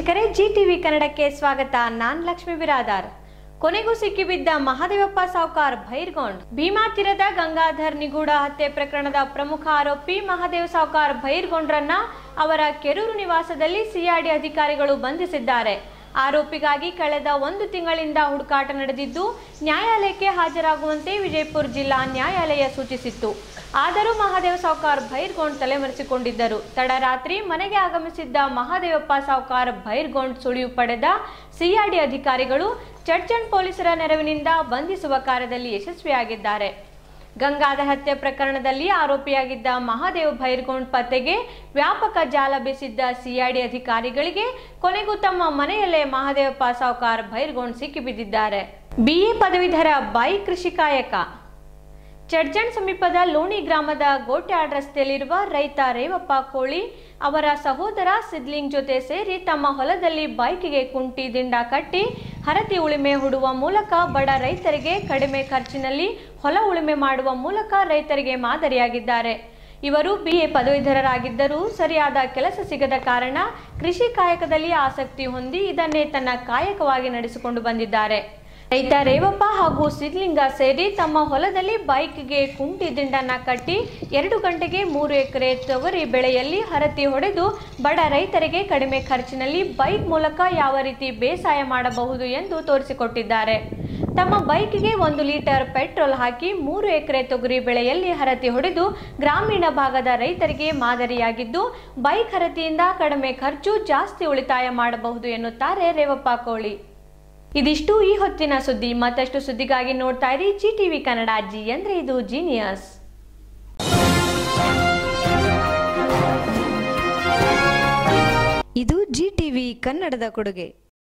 ವೀಕ್ಷಕರೇ G TV ಕನ್ನಡಕ್ಕೆ ಸ್ವಾಗತ ನಾನ್ ಲಕ್ಷ್ಮೀ ಬಿರಾದಾರ್ ಕೊನೆಗೂ ಸಿಕ್ಕಿಬಿದ್ದ ಮಹಾದೇವಪ್ಪ ಸಾವ್ಕಾರ್ ಭೈರ್ಗೊಂಡ್ ಭೀಮಾ ತೀರದ ಗಂಗಾಧರ್ ನಿಗೂಢ ಹತ್ಯೆ ಪ್ರಕರಣದ ಪ್ರಮುಖ ಆರೋಪಿ ಮಹಾದೇವ್ ಸಾವ್ಕಾರ್ ಭೈರ್ಗೊಂಡ್ರನ್ನ ಅವರ ಕೆರೂರು ನಿವಾಸದಲ್ಲಿ ಸಿಐಡಿ ಅಧಿಕಾರಿಗಳು ಬಂಧಿಸಿದ್ದಾರೆ ಆರೋಪಿಗಾಗಿ ಕಳೆದ ಒಂದು ತಿಂಗಳಿಂದ ಹುಡುಕಾಟ ನಡೆದಿದ್ದು ನ್ಯಾಯಾಲಯಕ್ಕೆ ಹಾಜರಾಗುವಂತೆ ವಿಜಯಪುರ ಜಿಲ್ಲಾ ನ್ಯಾಯಾಲಯ ಸೂಚಿಸಿತ್ತು ಆದರೂ ಮಹಾದೇವ ಸಾವ್ಕಾರ್ ಭೈರ್ಗೊಂಡ್ ತಲೆಮರೆಸಿಕೊಂಡಿದ್ದರು ತಡರಾತ್ರಿ ಮನೆಗೆ ಆಗಮಿಸಿದ್ದ ಮಹಾದೇವಪ್ಪ ಸಾವ್ಕಾರ್ ಭೈರ್ಗೊಂಡ್ ಸುಳಿವು ಪಡೆದ ಸಿಐಡಿ ಅಧಿಕಾರಿಗಳು ಚಡ್ಚಣ್ ಪೊಲೀಸರ ನೆರವಿನಿಂದ ಬಂಧಿಸುವ ಕಾರ್ಯದಲ್ಲಿ ಯಶಸ್ವಿಯಾಗಿದ್ದಾರೆ ಗಂಗಾಧರ್ ಹತ್ಯೆ ಪ್ರಕರಣದಲ್ಲಿ ಆರೋಪಿಯಾಗಿದ್ದ ಮಹಾದೇವ್ ಭೈರ್ಗೊಂಡ್ ಪತ್ತೆಗೆ ವ್ಯಾಪಕ ಜಾಲ ಬೀಸಿದ್ದ ಸಿಐಡಿ ಅಧಿಕಾರಿಗಳಿಗೆ ಕೊನೆಗೂ ತಮ್ಮ ಮನೆಯಲ್ಲೇ ಮಹಾದೇವಪ್ಪ ಸಾವ್ಕಾರ್ ಭೈರ್ಗೊಂಡ್ ಸಿಕ್ಕಿಬಿದ್ದಿದ್ದಾರೆ ಬಿಎ ಪದವೀಧರ ಬಾಯಿ ಕೃಷಿ ಕಾಯಕ ಚಡ್ಜಣ್ ಸಮೀಪದ ಲೋಣಿ ಗ್ರಾಮದ ಗೋಟ್ಯಾಡ್ ರಸ್ತೆಯಲ್ಲಿರುವ ರೈತ ರೇವಪ್ಪ ಕೋಳಿ ಅವರ ಸಹೋದರ ಸಿದ್ಲಿಂಗ್ ಜೊತೆ ಸೇರಿ ತಮ್ಮ ಹೊಲದಲ್ಲಿ ಬೈಕಿಗೆ ಕುಂಟಿ ದಿಂಡ ಕಟ್ಟಿ ಹರತಿ ಉಳುಮೆ ಹೂಡುವ ಮೂಲಕ ಬಡ ರೈತರಿಗೆ ಕಡಿಮೆ ಖರ್ಚಿನಲ್ಲಿ ಹೊಲ ಉಳುಮೆ ಮಾಡುವ ಮೂಲಕ ರೈತರಿಗೆ ಮಾದರಿಯಾಗಿದ್ದಾರೆ ಇವರು ಬಿಎ ಪದವೀಧರರಾಗಿದ್ದರೂ ಸರಿಯಾದ ಕೆಲಸ ಸಿಗದ ಕಾರಣ ಕೃಷಿ ಕಾಯಕದಲ್ಲಿ ಆಸಕ್ತಿ ಹೊಂದಿ ಇದನ್ನೇ ತನ್ನ ಕಾಯಕವಾಗಿ ನಡೆಸಿಕೊಂಡು ಬಂದಿದ್ದಾರೆ ರೈತ ರೇವಪ್ಪ ಹಾಗೂ ಸಿದ್ಲಿಂಗ ಸೇರಿ ತಮ್ಮ ಹೊಲದಲ್ಲಿ ಬೈಕ್ಗೆ ಕುಂಟಿ ದಿಂಡನ್ನ ಕಟ್ಟಿ ಎರಡು ಗಂಟೆಗೆ ಮೂರು ಎಕರೆ ತೊಗರಿ ಬೆಳೆಯಲ್ಲಿ ಹರತಿ ಹೊಡೆದು ಬಡ ರೈತರಿಗೆ ಕಡಿಮೆ ಖರ್ಚಿನಲ್ಲಿ ಬೈಕ್ ಮೂಲಕ ಯಾವ ರೀತಿ ಬೇಸಾಯ ಮಾಡಬಹುದು ಎಂದು ತೋರಿಸಿಕೊಟ್ಟಿದ್ದಾರೆ ತಮ್ಮ ಬೈಕ್ಗೆ ಒಂದು ಲೀಟರ್ ಪೆಟ್ರೋಲ್ ಹಾಕಿ ಮೂರು ಎಕರೆ ತೊಗರಿ ಬೆಳೆಯಲ್ಲಿ ಹರತಿ ಹೊಡೆದು ಗ್ರಾಮೀಣ ಭಾಗದ ರೈತರಿಗೆ ಮಾದರಿಯಾಗಿದ್ದು ಬೈಕ್ ಹರತಿಯಿಂದ ಕಡಿಮೆ ಖರ್ಚು ಜಾಸ್ತಿ ಉಳಿತಾಯ ಮಾಡಬಹುದು ಎನ್ನುತ್ತಾರೆ ರೇವಪ್ಪ ಕೋಳಿ ಇದಿಷ್ಟು ಈ ಹೊತ್ತಿನ ಸುದ್ದಿ ಮತ್ತಷ್ಟು ಸುದ್ದಿಗಾಗಿ ನೋಡ್ತಾ ಇರಿ ಜಿ ಟಿವಿ ಕನ್ನಡ ಜಿ ಅಂದ್ರೆ ಇದು ಜೀನಿಯಸ್ ಇದು ಜಿ ಟಿವಿ ಕನ್ನಡದ ಕೊಡುಗೆ